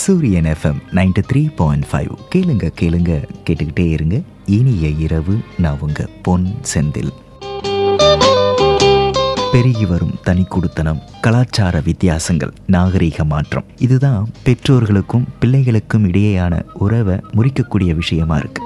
சூரியன் FM ninety three point five கேளுங்க கேளுங்க கேட்டுக்கிட்டே இருங்க இனிய இரவு நான் உங்க பொன் செந்தில் பெருகி வரும் தனி குடுத்தனம் கலாச்சார வித்தியாசங்கள் நாகரிக மாற்றம் இதுதான் பெற்றோர்களுக்கும் பிள்ளைகளுக்கும் இடையேயான உறவை முறிக்கக்கூடிய விஷயமா இருக்கு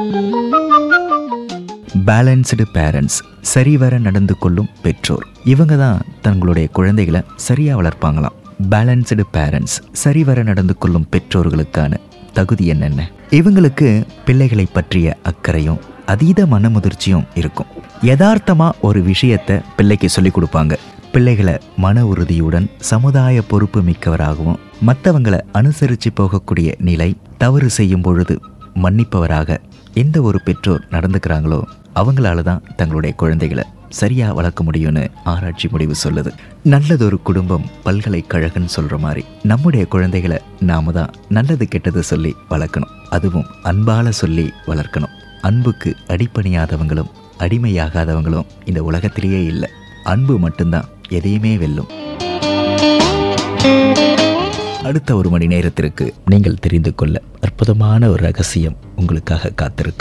பேலன்ஸ்டு பேரண்ட்ஸ் சரிவர நடந்து கொள்ளும் பெற்றோர் இவங்க தான் தங்களுடைய குழந்தைகளை சரியா வளர்ப்பாங்களாம் பேலன்ஸ்டு பேரண்ட்ஸ் சரிவர நடந்து கொள்ளும் பெற்றோர்களுக்கான தகுதி என்னென்ன இவங்களுக்கு பிள்ளைகளை பற்றிய அக்கறையும் அதீத மனமுதிர்ச்சியும் இருக்கும் யதார்த்தமா ஒரு விஷயத்தை பிள்ளைக்கு சொல்லிக் கொடுப்பாங்க பிள்ளைகளை மன உறுதியுடன் சமுதாய பொறுப்பு மிக்கவராகவும் மற்றவங்களை அனுசரித்து போகக்கூடிய நிலை தவறு செய்யும் பொழுது மன்னிப்பவராக எந்த ஒரு பெற்றோர் நடந்துக்கிறாங்களோ அவங்களால தான் தங்களுடைய குழந்தைகளை சரியா வளர்க்க முடியும்னு ஆராய்ச்சி முடிவு சொல்லுது நல்லதொரு குடும்பம் பல்கலைக்கழகம்னு சொல்ற மாதிரி நம்முடைய குழந்தைகளை நாம தான் நல்லது கெட்டது சொல்லி வளர்க்கணும் அதுவும் அன்பால சொல்லி வளர்க்கணும் அன்புக்கு அடிப்பணியாதவங்களும் அடிமையாகாதவங்களும் இந்த உலகத்திலேயே இல்லை அன்பு மட்டும்தான் எதையுமே வெல்லும் அடுத்த ஒரு மணி நேரத்திற்கு நீங்கள் தெரிந்து கொள்ள அற்புதமான ஒரு ரகசியம் உங்களுக்காக காத்திருக்கு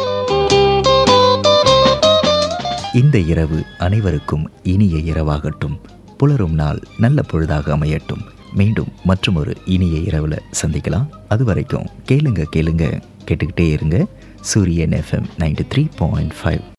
இந்த இரவு அனைவருக்கும் இனிய இரவாகட்டும் புலரும் நாள் நல்ல பொழுதாக அமையட்டும் மீண்டும் மற்றும் ஒரு இனிய இரவில் சந்திக்கலாம் அது வரைக்கும் கேளுங்க கேளுங்க கேட்டுக்கிட்டே இருங்க Suriyan FM ninety three point five